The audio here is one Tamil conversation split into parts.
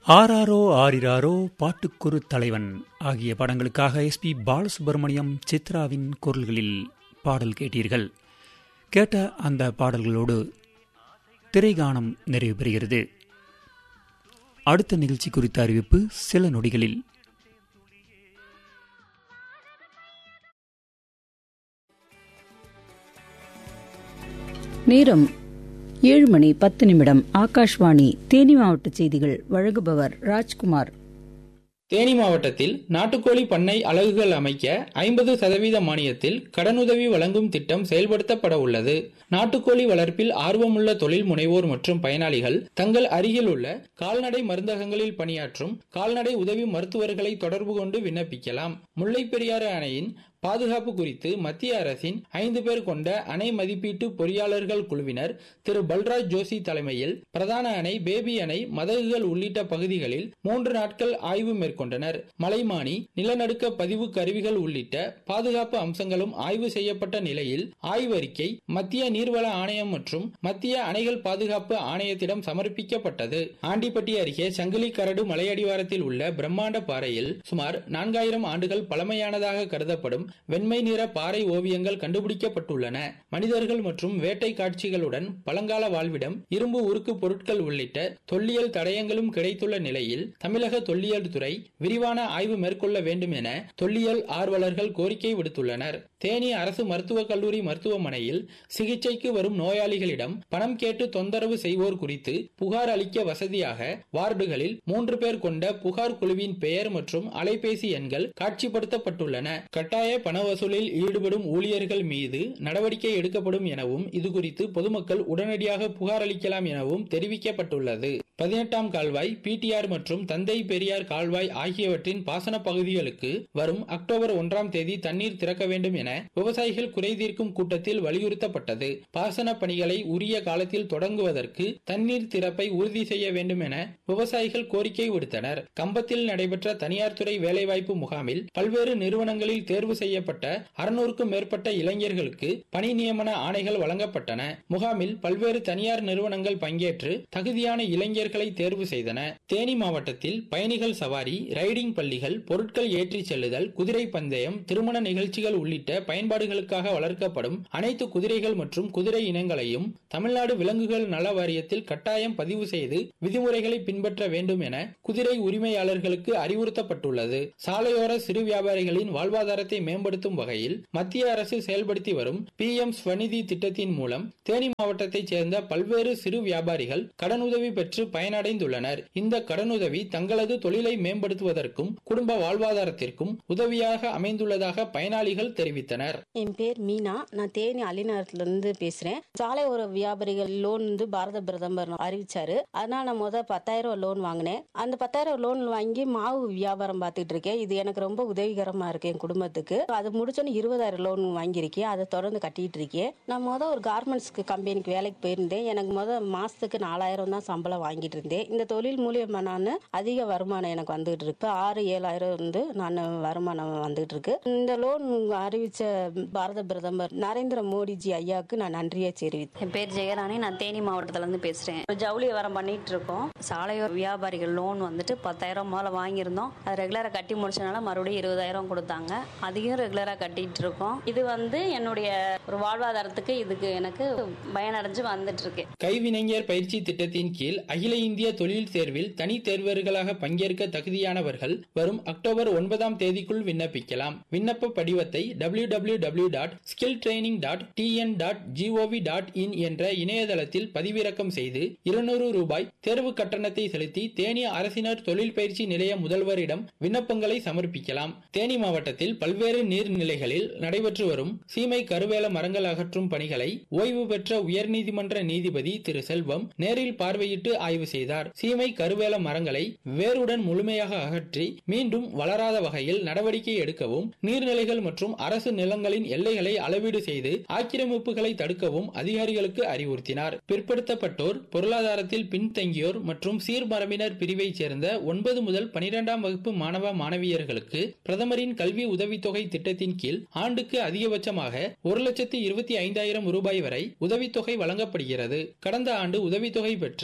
ஆராரோ ஆரிராரோ பாட்டுக்குரு தலைவன் ஆகிய படங்களுக்காக எஸ் பி பாலசுப்ரமணியம் சித்ராவின் குரல்களில் பாடல் கேட்டீர்கள் கேட்ட அந்த பாடல்களோடு திரைகானம் நிறைவு பெறுகிறது அடுத்த நிகழ்ச்சி குறித்த அறிவிப்பு சில நொடிகளில் நேரம் ஏழு மணி பத்து நிமிடம் ஆகாஷ்வாணி தேனி மாவட்ட செய்திகள் வழங்குபவர் ராஜ்குமார் தேனி மாவட்டத்தில் நாட்டுக்கோழி பண்ணை அலகுகள் அமைக்க ஐம்பது சதவீத மானியத்தில் கடனுதவி வழங்கும் திட்டம் செயல்படுத்தப்பட உள்ளது நாட்டுக்கோழி வளர்ப்பில் ஆர்வமுள்ள தொழில் முனைவோர் மற்றும் பயனாளிகள் தங்கள் அருகில் உள்ள கால்நடை மருந்தகங்களில் பணியாற்றும் கால்நடை உதவி மருத்துவர்களை தொடர்பு கொண்டு விண்ணப்பிக்கலாம் முல்லை பெரியாறு அணையின் பாதுகாப்பு குறித்து மத்திய அரசின் ஐந்து பேர் கொண்ட அணை மதிப்பீட்டு பொறியாளர்கள் குழுவினர் திரு பல்ராஜ் ஜோஷி தலைமையில் பிரதான அணை பேபி அணை மதகுகள் உள்ளிட்ட பகுதிகளில் மூன்று நாட்கள் ஆய்வு மேற்கொண்டனர் மலைமானி நிலநடுக்க பதிவு கருவிகள் உள்ளிட்ட பாதுகாப்பு அம்சங்களும் ஆய்வு செய்யப்பட்ட நிலையில் ஆய்வறிக்கை மத்திய நீர்வள ஆணையம் மற்றும் மத்திய அணைகள் பாதுகாப்பு ஆணையத்திடம் சமர்ப்பிக்கப்பட்டது ஆண்டிப்பட்டி அருகே சங்கிலி கரடு மலையடிவாரத்தில் உள்ள பிரம்மாண்ட பாறையில் சுமார் நான்காயிரம் ஆண்டுகள் பழமையானதாக கருதப்படும் வெண்மை நிற பாறை ஓவியங்கள் கண்டுபிடிக்கப்பட்டுள்ளன மனிதர்கள் மற்றும் வேட்டை காட்சிகளுடன் பழங்கால வாழ்விடம் இரும்பு உருக்கு பொருட்கள் உள்ளிட்ட தொல்லியல் தடயங்களும் கிடைத்துள்ள நிலையில் தமிழக தொல்லியல் துறை விரிவான ஆய்வு மேற்கொள்ள வேண்டும் என தொல்லியல் ஆர்வலர்கள் கோரிக்கை விடுத்துள்ளனர் தேனி அரசு மருத்துவக் கல்லூரி மருத்துவமனையில் சிகிச்சைக்கு வரும் நோயாளிகளிடம் பணம் கேட்டு தொந்தரவு செய்வோர் குறித்து புகார் அளிக்க வசதியாக வார்டுகளில் மூன்று பேர் கொண்ட புகார் குழுவின் பெயர் மற்றும் அலைபேசி எண்கள் காட்சிப்படுத்தப்பட்டுள்ளன கட்டாய பண வசூலில் ஈடுபடும் ஊழியர்கள் மீது நடவடிக்கை எடுக்கப்படும் எனவும் இதுகுறித்து பொதுமக்கள் உடனடியாக புகார் அளிக்கலாம் எனவும் தெரிவிக்கப்பட்டுள்ளது பதினெட்டாம் கால்வாய் பிடிஆர் மற்றும் தந்தை பெரியார் கால்வாய் ஆகியவற்றின் பாசன பகுதிகளுக்கு வரும் அக்டோபர் ஒன்றாம் தேதி தண்ணீர் திறக்க வேண்டும் என விவசாயிகள் குறை தீர்க்கும் கூட்டத்தில் வலியுறுத்தப்பட்டது பாசன பணிகளை உரிய காலத்தில் தொடங்குவதற்கு தண்ணீர் திறப்பை உறுதி செய்ய வேண்டும் என விவசாயிகள் கோரிக்கை விடுத்தனர் கம்பத்தில் நடைபெற்ற தனியார் துறை வேலைவாய்ப்பு முகாமில் பல்வேறு நிறுவனங்களில் தேர்வு செய்யப்பட்ட அறுநூறுக்கும் மேற்பட்ட இளைஞர்களுக்கு பணி நியமன ஆணைகள் வழங்கப்பட்டன முகாமில் பல்வேறு தனியார் நிறுவனங்கள் பங்கேற்று தகுதியான இளைஞர்களை தேர்வு செய்தன தேனி மாவட்டத்தில் பயணிகள் சவாரி ரைடிங் பள்ளிகள் பொருட்கள் ஏற்றிச் செல்லுதல் குதிரை பந்தயம் திருமண நிகழ்ச்சிகள் உள்ளிட்ட பயன்பாடுகளுக்காக வளர்க்கப்படும் அனைத்து குதிரைகள் மற்றும் குதிரை இனங்களையும் தமிழ்நாடு விலங்குகள் நல வாரியத்தில் கட்டாயம் பதிவு செய்து விதிமுறைகளை பின்பற்ற வேண்டும் என குதிரை உரிமையாளர்களுக்கு அறிவுறுத்தப்பட்டுள்ளது சாலையோர சிறு வியாபாரிகளின் வாழ்வாதாரத்தை மேம்படுத்தும் வகையில் மத்திய அரசு செயல்படுத்தி வரும் பி எம் ஸ்வநிதி திட்டத்தின் மூலம் தேனி மாவட்டத்தைச் சேர்ந்த பல்வேறு சிறு வியாபாரிகள் கடனுதவி பெற்று பயனடைந்துள்ளனர் இந்த கடனுதவி தங்களது தொழிலை மேம்படுத்துவதற்கும் குடும்ப வாழ்வாதாரத்திற்கும் உதவியாக அமைந்துள்ளதாக பயனாளிகள் தெரிவித்தனர் என் பேர் மீனா நான் தேனி அலிநகரத்துல இருந்து பேசுறேன் சாலை ஓர வியாபாரிகள் லோன் வந்து பாரத பிரதமர் அறிவிச்சாரு அதனால நான் முத பத்தாயிரம் லோன் வாங்கினேன் அந்த பத்தாயிரம் லோன் வாங்கி மாவு வியாபாரம் பார்த்துட்டு இருக்கேன் இது எனக்கு ரொம்ப உதவிகரமா இருக்கு என் குடும்பத்துக்கு அது முடிச்சோன்னு இருபதாயிரம் லோன் வாங்கியிருக்கேன் அதை தொடர்ந்து கட்டிட்டு இருக்கேன் நான் முத ஒரு கார்மெண்ட்ஸ்க்கு கம்பெனிக்கு வேலைக்கு போயிருந்தேன் எனக்கு முத மாசத்துக்கு நாலாயிரம் தான் சம்பளம் வாங்கிட்டு இருந்தேன் இந்த தொழில் மூலியமா நான் அதிக வருமானம் எனக்கு வந்துகிட்டு இருக்கு இப்ப ஆறு ஏழாயிரம் வந்து நான் வருமானம் வந்துகிட்டு இருக்கு இந்த லோன் அறிவிச்ச பாரத பிரதமர் நரேந்திர மோடிஜி ஐயாவுக்கு நான் நன்றியை தெரிவித்தேன் என் பேர் ஜெயராணி நான் தேனி மாவட்டத்துல இருந்து பேசுறேன் ஜவுளி வியாபாரம் பண்ணிட்டு இருக்கோம் சாலையோர வியாபாரிகள் லோன் வந்துட்டு பத்தாயிரம் முதல்ல வாங்கியிருந்தோம் அது ரெகுலரா கட்டி முடிச்சனால மறுபடியும் இருபதாயிரம் கொடுத்தாங்க அதையும் ரெகுலரா கட்டிட்டு இருக்கோம் இது வந்து என்னுடைய ஒரு வாழ்வாதாரத்துக்கு இதுக்கு எனக்கு பயனடைஞ்சு வந்துட்டு இருக்கு கைவினைஞர் பயிற்சி திட்டத்தின் கீழ் அகில இந்திய தொழில் தேர்வில் தனி தேர்வர்களாக பங்கேற்க தகுதியானவர்கள் வரும் அக்டோபர் ஒன்பதாம் தேதிக்குள் விண்ணப்பிக்கலாம் விண்ணப்ப படிவத்தை W W W dot skill training dot TN dot G O V dot in என்ற இணையதளத்தில் பதிவிறக்கம் செய்து இருநூறு ரூபாய் தேர்வு கட்டணத்தை செலுத்தி தேனி அரசினர் தொழில் பயிற்சி நிலைய முதல்வரிடம் விண்ணப்பங்களை சமர்ப்பிக்கலாம் தேனி மாவட்டத்தில் பல்வேறு நீர்நிலைகளில் நடைபெற்று வரும் சீமை கருவேல மரங்கள் அகற்றும் பணிகளை ஓய்வு பெற்ற உயர்நீதிமன்ற நீதிபதி திரு செல்வம் நேரில் பார்வையிட்டு ஆய்வு செய்தார் சீமை கருவேல மரங்களை வேருடன் முழுமையாக அகற்றி மீண்டும் வளராத வகையில் நடவடிக்கை எடுக்கவும் நீர்நிலைகள் மற்றும் அரசு நிலங்களின் எல்லைகளை அளவீடு செய்து ஆக்கிரமிப்புகளை தடுக்கவும் அதிகாரிகளுக்கு அறிவுறுத்தினார் பிற்படுத்தப்பட்டோர் பொருளாதாரத்தில் பின்தங்கியோர் மற்றும் சீர்மரபினர் பிரிவைச் சேர்ந்த ஒன்பது முதல் பனிரெண்டாம் வகுப்பு மாணவ மாணவியர்களுக்கு பிரதமரின் கல்வி உதவித்தொகை திட்டத்தின் கீழ் ஆண்டுக்கு அதிகபட்சமாக ஒரு லட்சத்து இருபத்தி ஐந்தாயிரம் ரூபாய் வரை உதவித்தொகை வழங்கப்படுகிறது கடந்த ஆண்டு உதவித்தொகை பெற்ற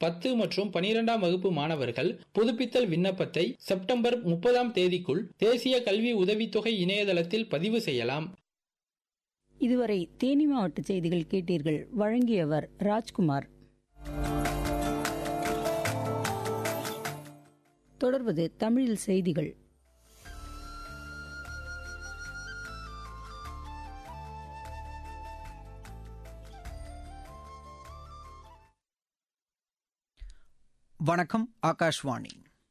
பத்து மற்றும் பனிரெண்டாம் வகுப்பு மாணவர்கள் புதுப்பித்தல் விண்ணப்பத்தை செப்டம்பர் முப்பதாம் தேதிக்குள் தேசிய கல்வி உதவித்தொகை இணையதளத்தில் பதிவு செய்யலாம் இதுவரை தேனி மாவட்ட செய்திகள் கேட்டீர்கள் வழங்கியவர் ராஜ்குமார் தொடர்வது தமிழில் செய்திகள் வணக்கம் ஆகாஷ்வாணி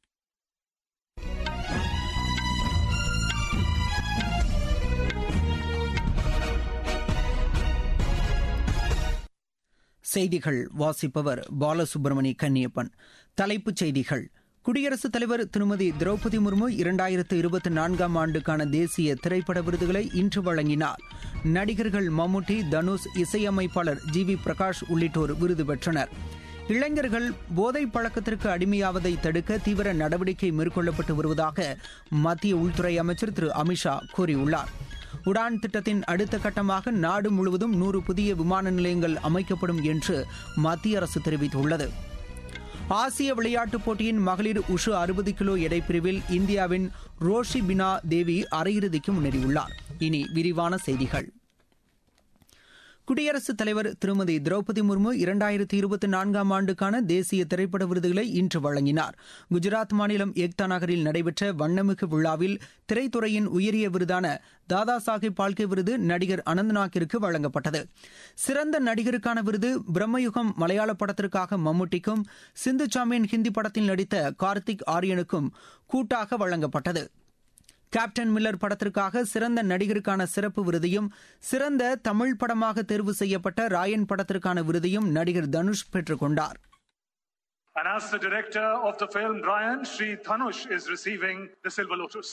செய்திகள் வாசிப்பவர் பாலசுப்ரமணி கன்னியப்பன் தலைப்புச் செய்திகள் குடியரசுத் தலைவர் திருமதி திரௌபதி முர்மு இரண்டாயிரத்து இருபத்தி நான்காம் ஆண்டுக்கான தேசிய திரைப்பட விருதுகளை இன்று வழங்கினார் நடிகர்கள் மம்முட்டி தனுஷ் இசையமைப்பாளர் ஜி வி பிரகாஷ் உள்ளிட்டோர் விருது பெற்றனர் இளைஞர்கள் போதை பழக்கத்திற்கு அடிமையாவதை தடுக்க தீவிர நடவடிக்கை மேற்கொள்ளப்பட்டு வருவதாக மத்திய உள்துறை அமைச்சர் திரு அமித்ஷா கூறியுள்ளார் உடான் திட்டத்தின் அடுத்த கட்டமாக நாடு முழுவதும் நூறு புதிய விமான நிலையங்கள் அமைக்கப்படும் என்று மத்திய அரசு தெரிவித்துள்ளது ஆசிய விளையாட்டுப் போட்டியின் மகளிர் உஷு அறுபது கிலோ எடைப்பிரிவில் இந்தியாவின் ரோஷி பினா தேவி அரையிறுதிக்கு முன்னேறியுள்ளார் இனி விரிவான செய்திகள் குடியரசுத் தலைவர் திருமதி திரௌபதி முர்மு இரண்டாயிரத்தி இருபத்தி நான்காம் ஆண்டுக்கான தேசிய திரைப்பட விருதுகளை இன்று வழங்கினார் குஜராத் மாநிலம் ஏக்தா நகரில் நடைபெற்ற வண்ணமிகு விழாவில் திரைத்துறையின் உயரிய விருதான தாதா சாஹிப் பால்கே விருது நடிகர் அனந்த்நாக்கிற்கு வழங்கப்பட்டது சிறந்த நடிகருக்கான விருது பிரம்மயுகம் மலையாள படத்திற்காக மம்முட்டிக்கும் சிந்து சாமியன் ஹிந்தி படத்தில் நடித்த கார்த்திக் ஆரியனுக்கும் கூட்டாக வழங்கப்பட்டது கேப்டன் மில்லர் படத்திற்காக சிறந்த நடிகருக்கான சிறப்பு விருதையும் சிறந்த தமிழ் படமாக தேர்வு செய்யப்பட்ட ராயன் படத்திற்கான விருதையும் நடிகர் தனுஷ் பெற்றுக் கொண்டார் And as the director of the film, Ryan, Sri Dhanush is receiving the Silver Lotus.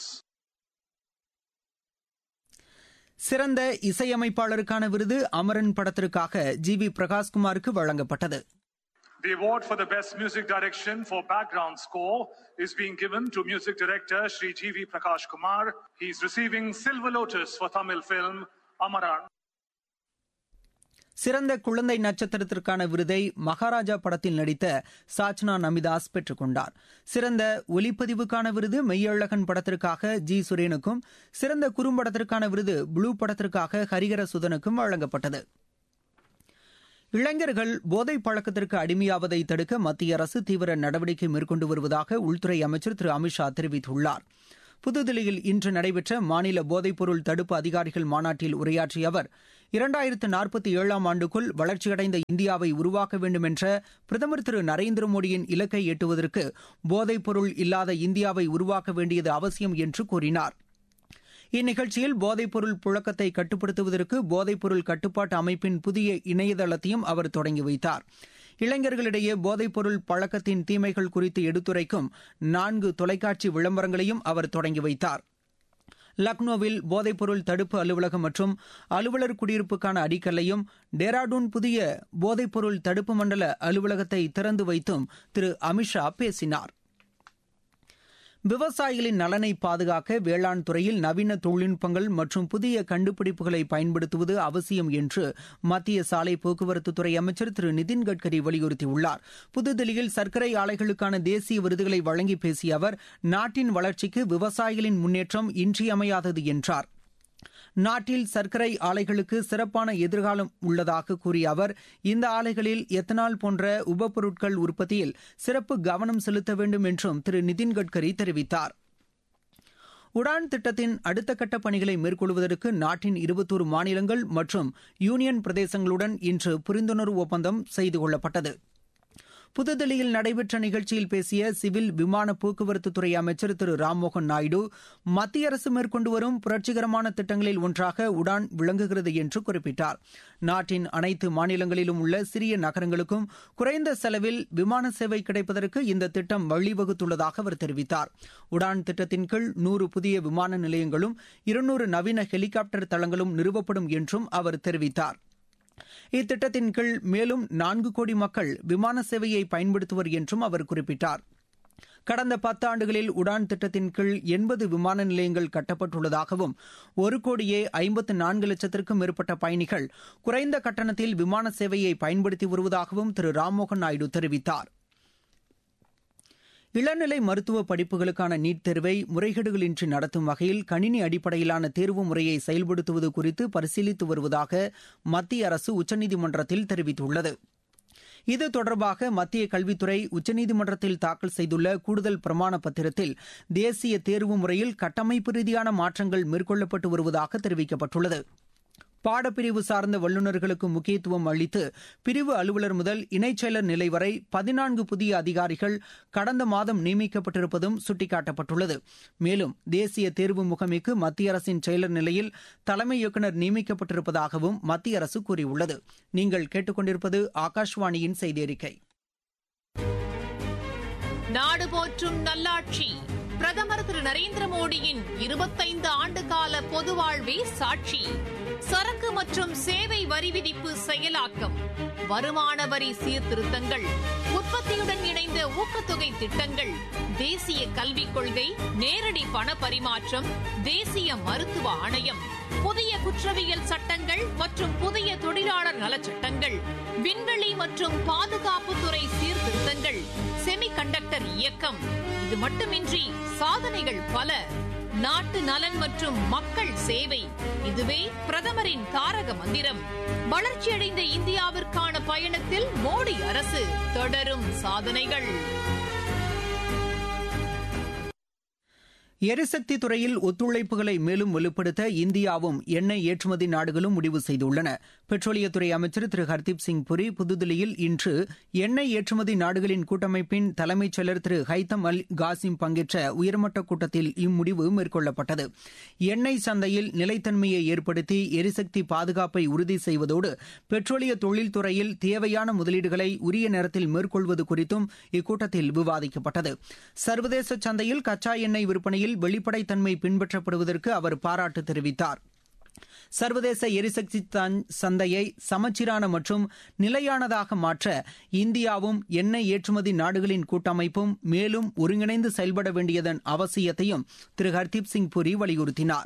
சிறந்த இசையமைப்பாளருக்கான விருது அமரன் படத்திற்காக ஜி வி பிரகாஷ்குமாருக்கு வழங்கப்பட்டது The award for the best music direction for background score is being given to music director Sri G.V. Prakash Kumar. He is receiving Silver Lotus for Tamil film Amaran. சிறந்த குழந்தை நட்சத்திரத்திற்கான விருதை மகாராஜா படத்தில் நடித்த சாச்னா நமிதாஸ் பெற்றுக் கொண்டார் சிறந்த ஒலிப்பதிவுக்கான விருது மெய்யழகன் படத்திற்காக ஜி சுரேனுக்கும் சிறந்த குறும்படத்திற்கான விருது ப்ளூ படத்திற்காக ஹரிகர சுதனுக்கும் வழங்கப்பட்டது இளைஞர்கள் போதை பழக்கத்திற்கு அடிமையாவதை தடுக்க மத்திய அரசு தீவிர நடவடிக்கை மேற்கொண்டு வருவதாக உள்துறை அமைச்சர் திரு அமித்ஷா தெரிவித்துள்ளார் புதுதில்லியில் இன்று நடைபெற்ற மாநில போதைப்பொருள் தடுப்பு அதிகாரிகள் மாநாட்டில் உரையாற்றிய அவர் இரண்டாயிரத்து நாற்பத்தி ஏழாம் ஆண்டுக்குள் வளர்ச்சியடைந்த இந்தியாவை உருவாக்க வேண்டும் என்ற பிரதமர் திரு நரேந்திர மோடியின் இலக்கை எட்டுவதற்கு போதைப்பொருள் இல்லாத இந்தியாவை உருவாக்க வேண்டியது அவசியம் என்று கூறினார் இந்நிகழ்ச்சியில் போதைப்பொருள் புழக்கத்தை கட்டுப்படுத்துவதற்கு போதைப்பொருள் கட்டுப்பாட்டு அமைப்பின் புதிய இணையதளத்தையும் அவர் தொடங்கி வைத்தார் இளைஞர்களிடையே போதைப்பொருள் பழக்கத்தின் தீமைகள் குறித்து எடுத்துரைக்கும் நான்கு தொலைக்காட்சி விளம்பரங்களையும் அவர் தொடங்கி வைத்தார் லக்னோவில் போதைப்பொருள் தடுப்பு அலுவலகம் மற்றும் அலுவலர் குடியிருப்புக்கான அடிக்கல்லையும் டேராடூன் புதிய போதைப்பொருள் தடுப்பு மண்டல அலுவலகத்தை திறந்து வைத்தும் திரு அமித்ஷா பேசினார் விவசாயிகளின் நலனை பாதுகாக்க வேளாண் துறையில் நவீன தொழில்நுட்பங்கள் மற்றும் புதிய கண்டுபிடிப்புகளை பயன்படுத்துவது அவசியம் என்று மத்திய சாலை போக்குவரத்து துறை அமைச்சர் திரு நிதின் கட்கரி வலியுறுத்தியுள்ளார் புதுதில்லியில் சர்க்கரை ஆலைகளுக்கான தேசிய விருதுகளை வழங்கி பேசிய அவர் நாட்டின் வளர்ச்சிக்கு விவசாயிகளின் முன்னேற்றம் இன்றியமையாதது என்றார் நாட்டில் சர்க்கரை ஆலைகளுக்கு சிறப்பான எதிர்காலம் உள்ளதாக கூறிய அவர் இந்த ஆலைகளில் எத்தனால் போன்ற உபப்பொருட்கள் உற்பத்தியில் சிறப்பு கவனம் செலுத்த வேண்டும் என்றும் திரு நிதின் கட்கரி தெரிவித்தார் உடான் திட்டத்தின் அடுத்த கட்ட பணிகளை மேற்கொள்வதற்கு நாட்டின் இருபத்தோரு மாநிலங்கள் மற்றும் யூனியன் பிரதேசங்களுடன் இன்று புரிந்துணர்வு ஒப்பந்தம் செய்து கொள்ளப்பட்டது புதுதில்லியில் நடைபெற்ற நிகழ்ச்சியில் பேசிய சிவில் விமான போக்குவரத்து துறை அமைச்சர் திரு ராம்மோகன் நாயுடு மத்திய அரசு மேற்கொண்டு வரும் புரட்சிகரமான திட்டங்களில் ஒன்றாக உடான் விளங்குகிறது என்று குறிப்பிட்டார் நாட்டின் அனைத்து மாநிலங்களிலும் உள்ள சிறிய நகரங்களுக்கும் குறைந்த செலவில் விமான சேவை கிடைப்பதற்கு இந்த திட்டம் வழிவகுத்துள்ளதாக அவர் தெரிவித்தார் உடான் திட்டத்தின் கீழ் நூறு புதிய விமான நிலையங்களும் இருநூறு நவீன ஹெலிகாப்டர் தளங்களும் நிறுவப்படும் என்றும் அவர் தெரிவித்தார் இத்திட்டத்தின் கீழ் மேலும் நான்கு கோடி மக்கள் விமான சேவையை பயன்படுத்துவர் என்றும் அவர் குறிப்பிட்டார் கடந்த பத்து ஆண்டுகளில் உடான் திட்டத்தின் கீழ் எண்பது விமான நிலையங்கள் கட்டப்பட்டுள்ளதாகவும் ஒரு கோடியே ஐம்பத்து நான்கு லட்சத்திற்கும் மேற்பட்ட பயணிகள் குறைந்த கட்டணத்தில் விமான சேவையை பயன்படுத்தி வருவதாகவும் திரு ராம்மோகன் நாயுடு தெரிவித்தார் இளநிலை மருத்துவ படிப்புகளுக்கான நீட் தேர்வை முறைகேடுகளின்றி நடத்தும் வகையில் கணினி அடிப்படையிலான தேர்வு முறையை செயல்படுத்துவது குறித்து பரிசீலித்து வருவதாக மத்திய அரசு உச்சநீதிமன்றத்தில் தெரிவித்துள்ளது இது தொடர்பாக மத்திய கல்வித்துறை உச்சநீதிமன்றத்தில் தாக்கல் செய்துள்ள கூடுதல் பிரமாண பத்திரத்தில் தேசிய தேர்வு முறையில் கட்டமைப்பு ரீதியான மாற்றங்கள் மேற்கொள்ளப்பட்டு வருவதாக தெரிவிக்கப்பட்டுள்ளது பாடப்பிரிவு சார்ந்த வல்லுநர்களுக்கு முக்கியத்துவம் அளித்து பிரிவு அலுவலர் முதல் இணைச் செயலர் நிலை வரை பதினான்கு புதிய அதிகாரிகள் கடந்த மாதம் நியமிக்கப்பட்டிருப்பதும் சுட்டிக்காட்டப்பட்டுள்ளது மேலும் தேசிய தேர்வு முகமைக்கு மத்திய அரசின் செயலர் நிலையில் தலைமை இயக்குநர் நியமிக்கப்பட்டிருப்பதாகவும் மத்திய அரசு கூறியுள்ளது நீங்கள் கேட்டுக்கொண்டிருப்பது ஆகாஷ்வாணியின் செய்தி அறிக்கை நாடு போற்றும் நல்லாட்சி பிரதமர் திரு நரேந்திர மோடியின் இருபத்தைந்து ஆண்டு கால பொது வாழ்வே சாட்சி சரக்கு மற்றும் சேவை வரி விதிப்பு செயலாக்கம் வருமான வரி சீர்திருத்தங்கள் உற்பத்தியுடன் இணைந்த ஊக்கத்தொகை திட்டங்கள் தேசிய கல்விக் கொள்கை நேரடி பண பரிமாற்றம் தேசிய மருத்துவ ஆணையம் புதிய குற்றவியல் சட்டங்கள் மற்றும் புதிய தொழிலாளர் நலச்சட்டங்கள் விண்வெளி மற்றும் பாதுகாப்புத்துறை சீர்திருத்தங்கள் செமிகண்டக்டர் இயக்கம் இது மட்டுமின்றி சாதனைகள் பல நாட்டு நலன் மற்றும் மக்கள் சேவை இதுவே பிரதமரின் தாரக மந்திரம் வளர்ச்சியடைந்த இந்தியாவிற்கான பயணத்தில் மோடி அரசு தொடரும் சாதனைகள் எரிசக்தி துறையில் ஒத்துழைப்புகளை மேலும் வலுப்படுத்த இந்தியாவும் எண்ணெய் ஏற்றுமதி நாடுகளும் முடிவு செய்துள்ளன பெட்ரோலியத்துறை அமைச்சர் திரு ஹர்தீப் சிங் புரி புதுதில்லியில் இன்று எண்ணெய் ஏற்றுமதி நாடுகளின் கூட்டமைப்பின் தலைமைச் செயலர் திரு ஹைத்தம் அல் காசிம் பங்கேற்ற உயர்மட்ட கூட்டத்தில் இம்முடிவு மேற்கொள்ளப்பட்டது எண்ணெய் சந்தையில் நிலைத்தன்மையை ஏற்படுத்தி எரிசக்தி பாதுகாப்பை உறுதி செய்வதோடு பெட்ரோலிய தொழில்துறையில் தேவையான முதலீடுகளை உரிய நேரத்தில் மேற்கொள்வது குறித்தும் இக்கூட்டத்தில் விவாதிக்கப்பட்டது சர்வதேச சந்தையில் கச்சா எண்ணெய் விற்பனையில் வெளிப்படைத்தன்மை பின்பற்றப்படுவதற்கு அவர் பாராட்டு தெரிவித்தார் சர்வதேச எரிசக்தி சந்தையை சமச்சீரான மற்றும் நிலையானதாக மாற்ற இந்தியாவும் எண்ணெய் ஏற்றுமதி நாடுகளின் கூட்டமைப்பும் மேலும் ஒருங்கிணைந்து செயல்பட வேண்டியதன் அவசியத்தையும் திரு ஹர்தீப் சிங் புரி வலியுறுத்தினார்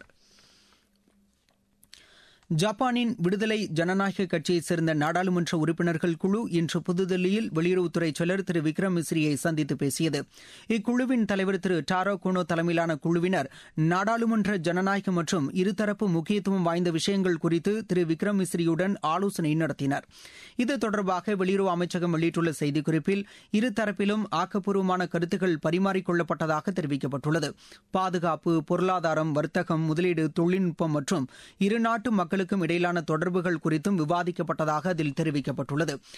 ஜப்பானின் விடுதலை ஜனநாயக கட்சியைச் சேர்ந்த நாடாளுமன்ற உறுப்பினர்கள் குழு இன்று புதுதில்லியில் வெளியுறவுத்துறை செயலர் திரு விக்ரம் மிஸ்ரியை சந்தித்து பேசியது இக்குழுவின் தலைவர் திரு டாரோ குனோ தலைமையிலான குழுவினர் நாடாளுமன்ற ஜனநாயகம் மற்றும் இருதரப்பு முக்கியத்துவம் வாய்ந்த விஷயங்கள் குறித்து திரு விக்ரம் மிஸ்ரியுடன் ஆலோசனை நடத்தினர் இது தொடர்பாக வெளியுறவு அமைச்சகம் வெளியிட்டுள்ள செய்திக்குறிப்பில் இருதரப்பிலும் ஆக்கப்பூர்வமான கருத்துக்கள் பரிமாறிக்கொள்ளப்பட்டதாக தெரிவிக்கப்பட்டுள்ளது பாதுகாப்பு பொருளாதாரம் வர்த்தகம் முதலீடு தொழில்நுட்பம் மற்றும் இருநாட்டு மக்களுக்கும் இடையிலான தொடர்புகள் குறித்தும் விவாதிக்கப்பட்டதாக அதில் தெரிவிக்கப்பட்டுள்ளது